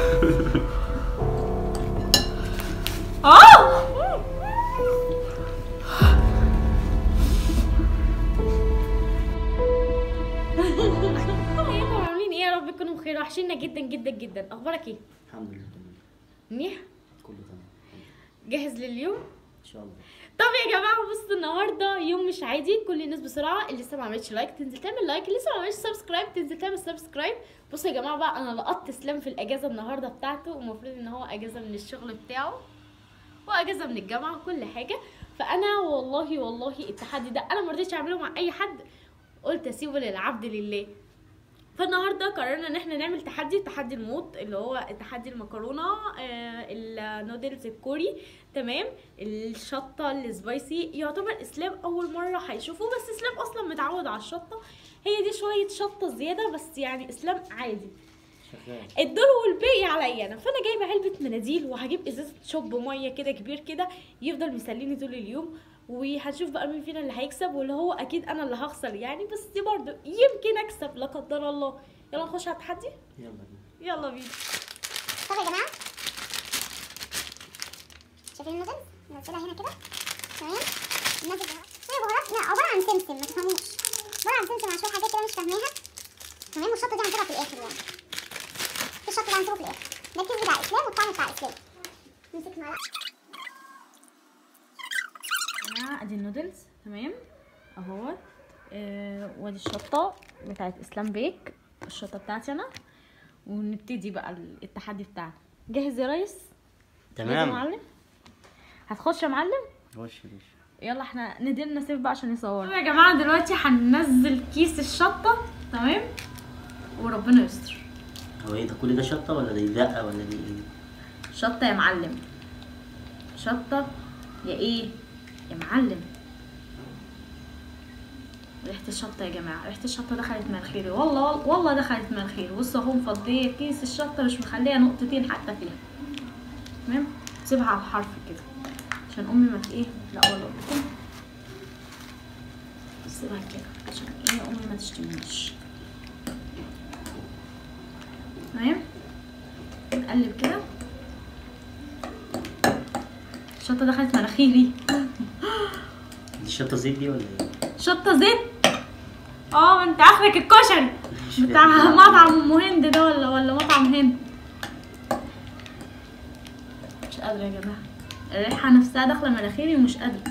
اه ازيكم عاملين ايه يا رب تكونوا بخير وحشينا جدا جدا جدا اخبارك ايه الحمد لله تمام منيح كله تمام جاهز لليوم ان شاء الله طب يا جماعه بصوا النهارده يوم مش عادي كل الناس بسرعه اللي لسه ما عملتش لايك تنزل تعمل لايك اللي لسه ما عملتش سبسكرايب تنزل تعمل سبسكرايب بصوا يا جماعه بقى انا لقطت اسلام في الاجازه النهارده بتاعته ومفروض ان هو اجازه من الشغل بتاعه واجازه من الجامعه وكل حاجه فانا والله والله التحدي ده انا ما رضيتش اعمله مع اي حد قلت اسيبه للعبد لله فالنهارده قررنا ان احنا نعمل تحدي تحدي الموت اللي هو تحدي المكرونه آه النودلز الكوري تمام الشطه السبايسي يعتبر اسلام اول مره هيشوفه بس اسلام اصلا متعود على الشطه هي دي شويه شطه زياده بس يعني اسلام عادي شغال الدور والباقي عليا انا فانا جايبه علبه مناديل وهجيب ازازه شوب ميه كده كبير كده يفضل مسليني طول اليوم وهنشوف بقى مين فينا اللي هيكسب واللي هو اكيد انا اللي هخسر يعني بس دي برضو يمكن اكسب لا قدر الله يلا نخش على التحدي يلا بينا يلا بينا طب يا جماعه شايفين النودلز ننزلها هنا كده تمام ننزل بهارات هي بهارات لا عباره عن سمسم ما تفهموش عباره عن سمسم مع شويه حاجات كده مش فاهماها تمام والشطه دي هنسيبها في الاخر يعني الشطه دي هنسيبه في الاخر ده الكيس بتاع اسلام والطعم بتاع اسلام نمسك معلقه يا جماعه ادي النودلز تمام اهوت آه وادي الشطه بتاعت اسلام بيك الشطه بتاعتي انا ونبتدي بقى التحدي بتاعنا جاهز يا ريس جاهز يا تمام معلم هتخش يا معلم وش يا باشا يلا احنا نديلنا سيف بقى عشان يصور يا جماعه دلوقتي هننزل كيس الشطه تمام وربنا يستر هو ايه ده كل ده شطه ولا دي دقه ولا دي ايه شطه يا معلم شطه يا ايه يا معلم ريحه الشطه يا جماعه ريحه الشطه دخلت مناخيري والله والله دخلت مناخيري بصوا اهو مفضيه كيس الشطه مش مخليه نقطتين حتى فيها تمام سيبها على الحرف كده عشان امي ما ت- ايه لا والله قلت سيبها كده عشان ايه امي ما تشتمنيش تمام نقلب كده الشطه دخلت مناخيري دي شطه زيت دي ولا ايه شطه زيت اه انت اخرك الكشري مش بتاع فاهم. مطعم ام هند ده ولا ولا مطعم هند مش قادره يا جماعه الريحه نفسها داخله مناخيري ومش قادره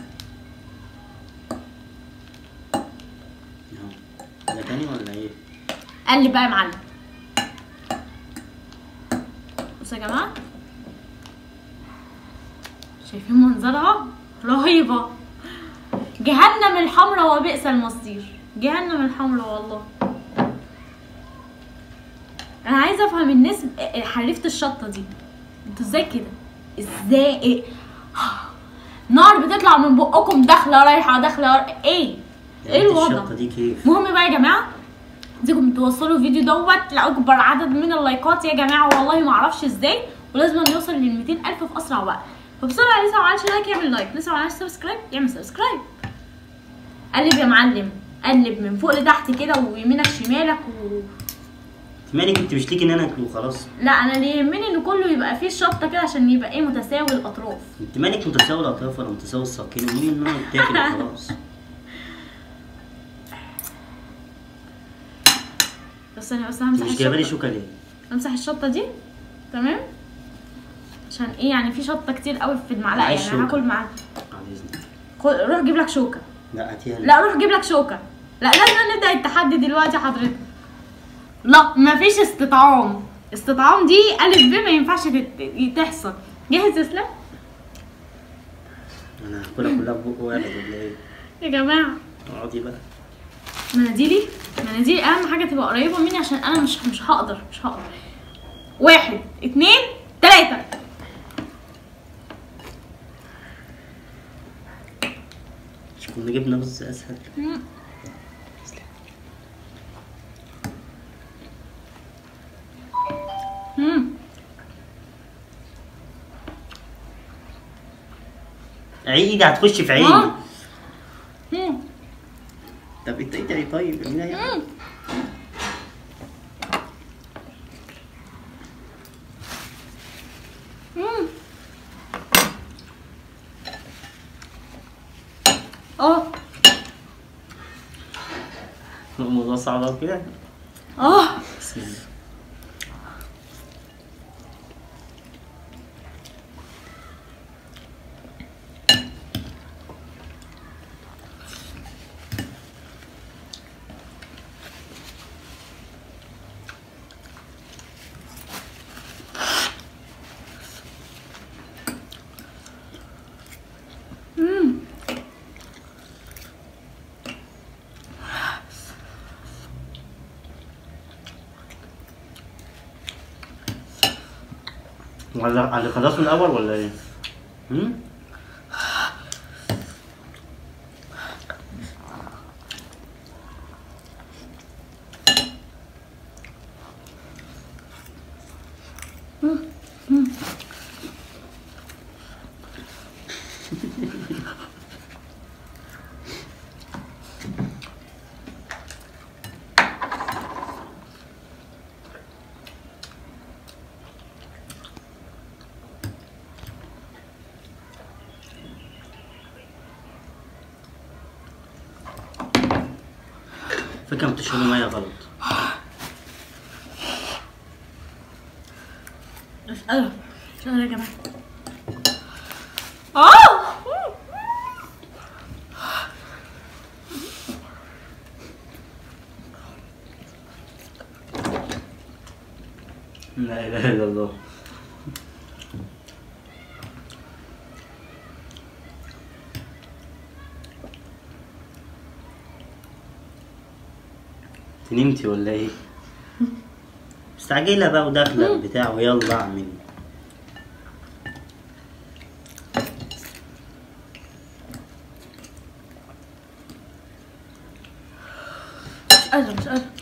أهو. ده تاني ولا ايه قلب بقى يا معلم بصوا يا جماعه شايفين منظرها رهيبه جهنم الحمراء وبئس المصير جهنم الحمراء والله انا عايزه افهم الناس حريفه الشطه دي انتوا ازاي كده ازاي ايه نار بتطلع من بقكم داخله رايحه داخله ايه ده ايه انت الوضع الشطه دي كيف المهم بقى يا جماعه عايزكم توصلوا الفيديو دوت لاكبر عدد من اللايكات يا جماعه والله ما اعرفش ازاي ولازم يوصل لل 200 الف في اسرع وقت فبسرعه لسه ما عملش لايك يعمل لايك لسه ما عملش سبسكرايب يعمل سبسكرايب قلب يا معلم قلب من فوق لتحت كده ويمينك شمالك و... مالك انت مش ليكي ان انا اكل وخلاص لا انا اللي يهمني ان كله يبقى فيه الشطه كده عشان يبقى ايه متساوي الاطراف انت مالك متساوي الاطراف ولا متساوي الساقين المهم ان انا يتاكل وخلاص بس انا بس انت همسح مش جايبه لي الشطه شوكه ليه امسح الشطه دي تمام عشان ايه يعني في شطه كتير قوي في المعلقه عايز يعني شوكة. هاكل معاك بعد اذنك خد- روح جيب لك شوكه لا هاتيها لي. لا روح جيب لك شوكه لا لازم نبدا التحدي دلوقتي حضرتك لا مفيش استطعام استطعام دي الف ب ما ينفعش تت- تحصل جاهز يا اسلام انا هاكلها كلها في بق واحد ولا ايه يا جماعه اقعدي بقى مناديلي مناديلي اهم حاجه تبقى قريبه مني عشان انا مش مش هقدر مش هقدر واحد اتنين تلاته مش كنا جبنا رز اسهل مم. مم. عيدي هتخش في عيني آه. مم. طب انت انت ايه طيب ارميها يا مم. بص على الأرض كده اه بسم الله ولا اللي خلصوا من الأول ولا إيه؟ هم؟ فكرة بتشربوا مية غلط مش قادرة مش قادرة يا جماعة اه لا إله إلا الله انت نمتي ولا ايه؟ مستعجلة بقى وداخلة البتاع ويلا اعمل مش قادرة مش قادرة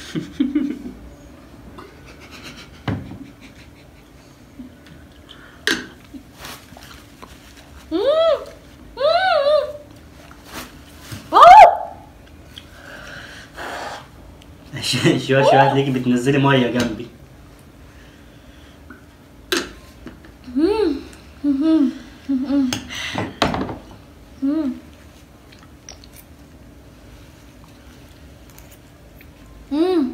مم. مم. أوه. شوية شوية هتلاقيكي بتنزلي مية جنبي مم.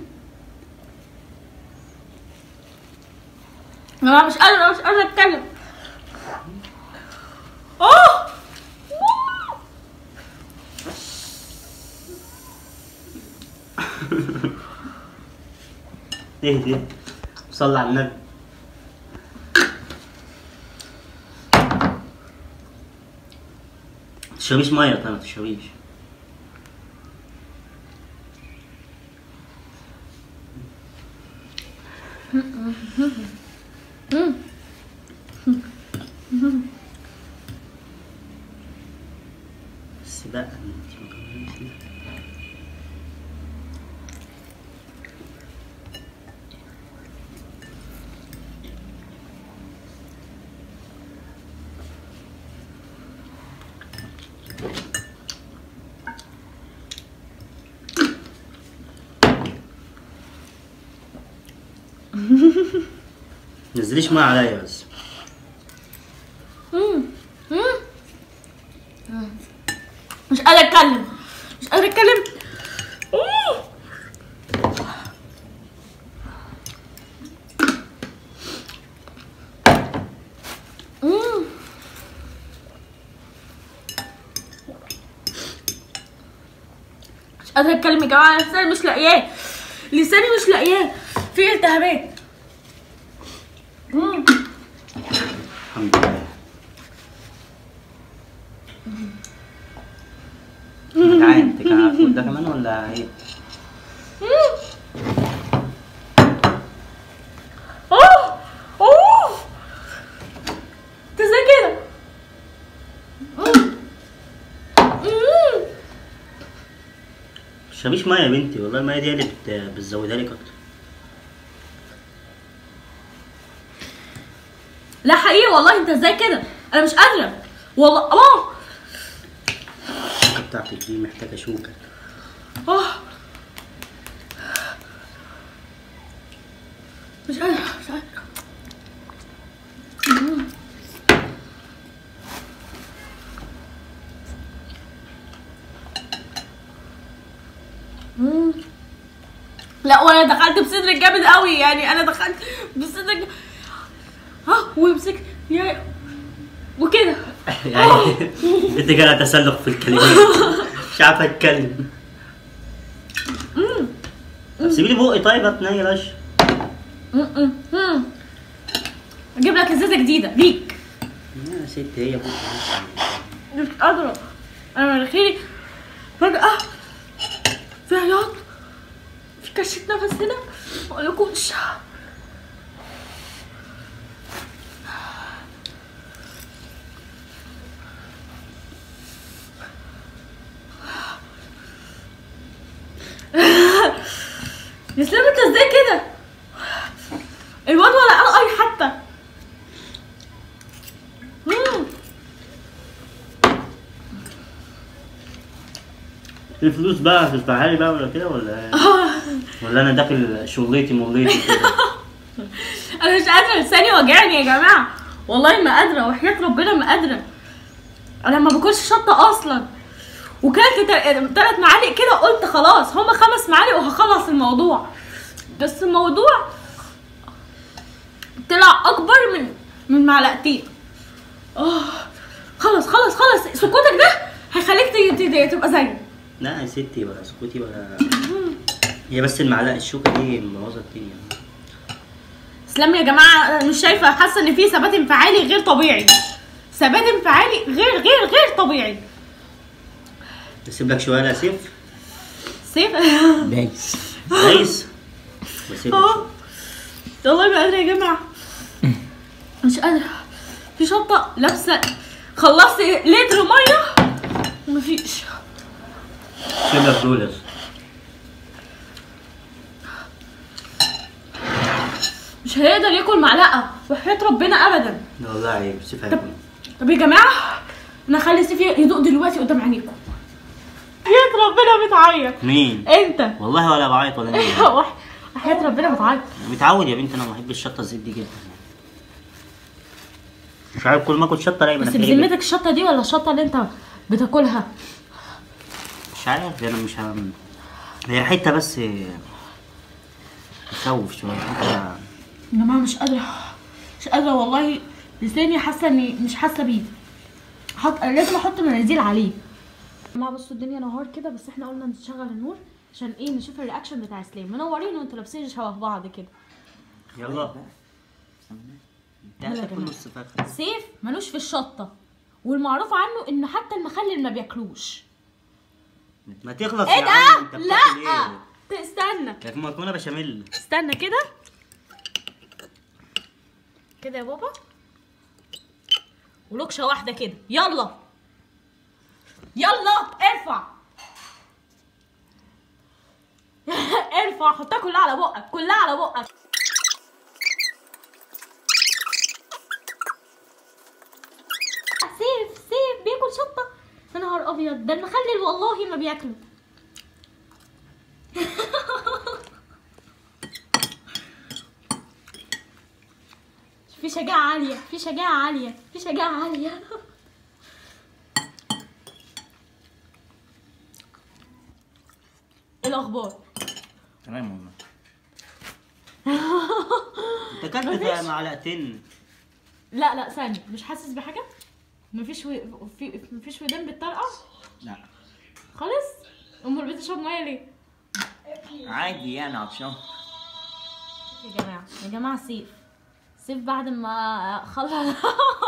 انا مش قادرة مش قادرة اتكلم اه اهدي صلي على النبي تشربيش مية طيب ما تشربيش بس بقى انت ما كملتيش. نزليش ميه عليا بس مم. مم. مش قادرة اتكلم مش قادرة اتكلم أوه. مم. مش قادرة اتكلم يا جماعة لساني مش لاقياه لساني مش لاقياه في التهابات مم. الحمد لله جعان انت كان هتاكل ده كمان ولا ايه؟ اوه اوه انت ازاي كده مم. مم. متشربيش ميه يا بنتي والله الميه دي هي اللي بت- بتزودها لك اكتر لا حقيقي والله انت ازاي كده انا مش قادره والله اه الشوكه بتاعتك دي محتاجه شوكه اه مش قادره مش قادره مم. مم. لا وانا دخلت بصدر جامد قوي يعني انا دخلت بصدر ها ومسكت يا وكده يعني انت كده تسلق في الكلمات مش عارفه اتكلم طب سيبي لي بقي طيب اتنيل اش م- م- م. اجيب لك ازازه جديده ليك يا ست هي بقي مش قادره انا مناخيري فجاه في عياط في كشة نفس هنا مقولكوش يا سلام انت ازاي كده الواد ولا قال اي حتى مم. في فلوس بقى هتدفعها لي بقى ولا كده ولا إيه؟ ولا انا داخل شغلتي موليتي كده انا مش قادره لساني وجعني يا جماعه والله ما قادره وحياه ربنا ما قادره انا ما باكلش شطه اصلا وكلت ثلاث معالق كده قلت خلاص هما خمس معالق وهخلص الموضوع بس الموضوع طلع اكبر من من معلقتين اه خلص خلص خلص سكوتك ده هيخليك ت- ت- تبقى زيي لا يا ستي بقى اسكتي بقى هي بس المعلقه الشوكه دي مبوظه الدنيا اسلام يا جماعه مش شايفه حاسه ان في ثبات انفعالي غير طبيعي ثبات انفعالي غير غير غير طبيعي اسيب لك شويه يا سيف سيف دايس كويس بسيب لك اه شوية. والله ما قادره يا جماعه مش قادره في شطه لابسه خلصت لتر ميه ومفيش سيب لك دول مش هيقدر ياكل معلقه وحياه ربنا ابدا لا والله عيب سيف هياكل طب يا جماعه انا هخلي سيف يدوق دلوقتي قدام عينيكم حياه ربنا بتعيط مين؟ انت والله ولا بعيط ولا نيل حياه ربنا بتعيط متعود يا بنت انا ما بحبش الشطه الزيت دي جدا مش عارف كل ما اكل شطه الاقي بس مناخيري بذمتك الشطه دي ولا الشطه اللي انت بتاكلها مش عارف انا مش هم... هي ريحتها بس تخوف شويه أنت- يا جماعه مش قادره مش قادره والله لساني حاسه اني مش حاسه بيه حط أنا لازم احط مناديل عليه يا جماعه بصوا الدنيا نهار كده بس احنا قلنا نشغل النور عشان ايه نشوف الرياكشن بتاع سليم منورين وانتوا لابسين شبه بعض كده يلا يلا يا انت جماعة. نص فرخه سيف ملوش في الشطه والمعروف عنه انه حتى المخلل ما بياكلوش ما تخلص ايه يا ده عم انت لا بتاكل ايه؟ استنى كانت مكرونه بشاميل استنى كده كده يا بابا ولوكشه واحده كده يلا يلا ارفع ارفع حطها كلها على بقك كلها على بقك سيف سيف بياكل شطه يا نهار ابيض ده المخلل والله ما بياكله في شجاعة عالية في شجاعة عالية في شجاعة عالية ايه الأخبار؟ تمام والله انت اكلت مفيش. في معلقتين لا لا ثانية مش حاسس بحاجة؟ مفيش و... في مفيش ودان بتطرقع؟ لا خالص؟ أمال بتشرب مية ليه؟ عادي يعني عطشان يا جماعة يا جماعة سيف سيف بعد ما خلص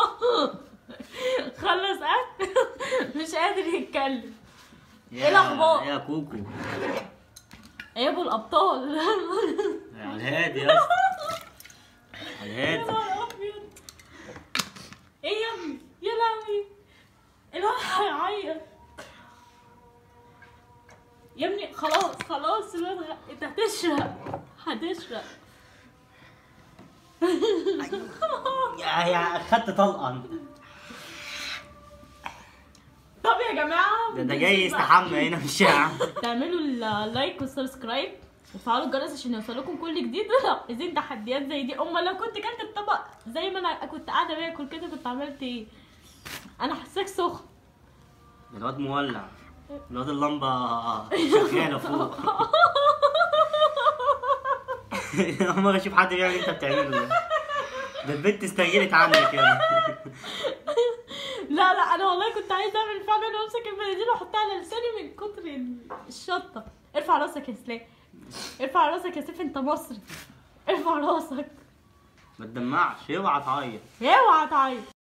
خلص أكل مش قادر يتكلم يا- الأخبار؟ يا كوكو يا ابو الابطال على الهادي يا اسطى على يا الهادي نهار ابيض ايه يا ابني يا لهوي الواحد هيعيط يا ابني خلاص خلاص الواد غ- انت هتشرق هتشرق يا يا خدت طلقه طب يا جماعه ده ده جاي يستحمى هنا في الشارع تعملوا اللايك والسبسكرايب وتفعلوا الجرس عشان يوصلكم كل جديد ولو عايزين تحديات زي دي امال لو كنت كلت الطبق زي ما انا كنت قاعده باكل كده كنت عملت ايه انا حاساك سخن الواد مولع الواد اللمبه شغاله فوق اول مره اشوف حد بيعمل اللي انت بتعمله ده ده البنت استهجنت عنك يعني لا لا انا والله كنت عايزه اعمل فعلا وامسك المناديل واحطها على لساني من كتر الشطه ارفع راسك يا سلام ارفع راسك يا سيف انت مصري ارفع راسك ما تدمعش اوعى تعيط اوعى تعيط